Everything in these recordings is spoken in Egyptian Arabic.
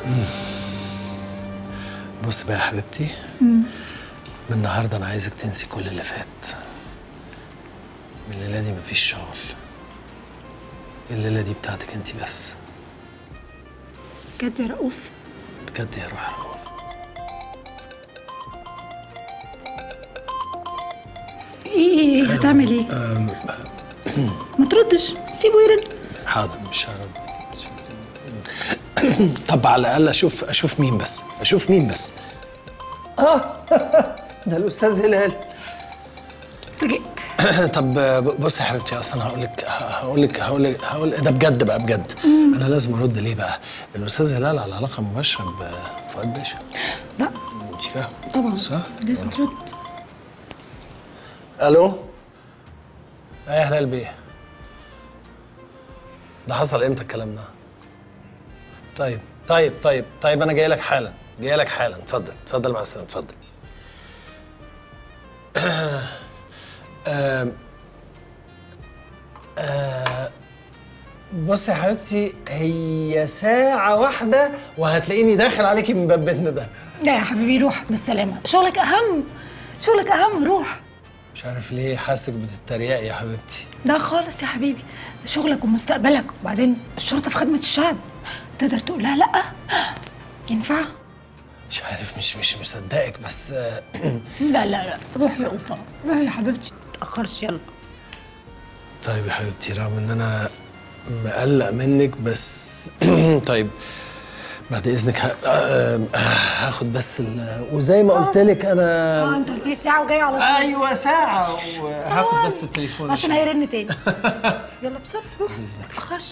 بص بقى يا حبيبتي من النهارده انا عايزك تنسي كل اللي فات من الليله دي مفيش شغل الليله دي بتاعتك انت بس بجد يا رؤوف بجد يا روح رؤوف ايه هتعمل ايه ما تردش سيبه يرد حاضر مش هرد طب على الاقل اشوف اشوف مين بس اشوف مين بس اه ده الاستاذ هلال اتفاجئت طب بص يا حبيبتي اصلا هقول لك هقول لك هقول لك هقول ده بجد بقى بجد انا لازم ارد ليه بقى الاستاذ هلال على علاقه مباشره بفؤاد باشا لا انت فاهم طبعا صح لازم ترد الو ايه يا هلال بيه ده حصل امتى الكلام ده طيب طيب طيب طيب انا جاي لك حالا جاي لك حالا اتفضل اتفضل مع السلامه اتفضل آم، آه، بص يا حبيبتي هي ساعة واحدة وهتلاقيني داخل عليكي من باب بيتنا ده لا يا حبيبي روح بالسلامة شغلك أهم شغلك أهم روح مش عارف ليه حاسك بتتريقي يا حبيبتي لا خالص يا حبيبي ده شغلك ومستقبلك وبعدين الشرطة في خدمة الشعب تقدر تقول لها لا ينفع مش عارف مش مش مصدقك بس آه، لا لا لا روح يا قطة روح يا حبيبتي متأخرش يلا طيب يا حبيبتي رغم ان انا مقلق منك بس طيب بعد اذنك ه- آه، آه، هاخد بس ال... وزي ما قلت لك انا اه انت قلت لي الساعة وجاي على طول ايوه ساعة وهاخد بس التليفون عشان هيرن تاني يلا بسرعة روح بإذنك. متأخرش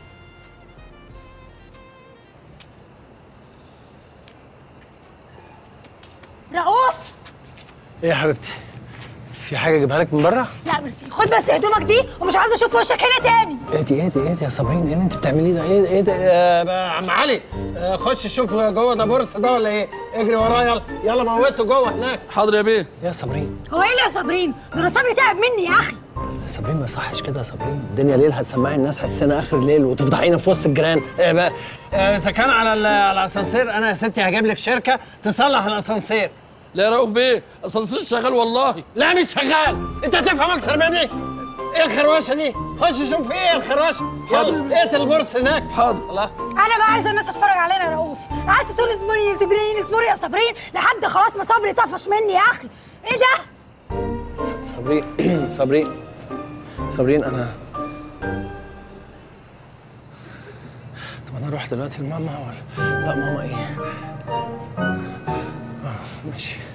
رؤوف ايه يا حبيبتي في حاجة اجيبها لك من بره؟ لا ميرسي خد بس هدومك دي ومش عايزه اشوف وشك هنا تاني ايه دي ايه دي ايه دي يا صابرين ايه اللي انت بتعمليه ده؟ ايه ايه ده آه بقى عم علي آه خش شوف جوه ده بورصة ده ولا ايه؟ اجري وراه يلا يلا موته جوه هناك حاضر يا بيه يا صابرين هو ايه اللي يا صابرين ده انا صبري تعب مني يا اخي يا صابرين ما صحش كده يا صابرين الدنيا ليل هتسمعي الناس حسنا اخر الليل وتفضحينا في وسط الجيران ايه بقى آه، اذا كان على ال- على الاسانسير انا يا ستي هجيب لك شركه تصلح الاسانسير لا يا رؤوف بيه اسانسير شغال والله لا مش شغال انت تفهم اكتر مني ايه الخروشه دي خش شوف في ايه الخروشه حاضر. يلا اقتل البورس هناك حاضر الله انا بقى عايزه الناس تتفرج علينا يا رؤوف قعدت تقول اصبري يا صابرين اصبري يا صابرين لحد خلاص ما صبري طفش مني يا اخي ايه ده صابرين صابرين صابرين انا طب انا اروح دلوقتي لماما ولا لا ماما ايه آه، ماشي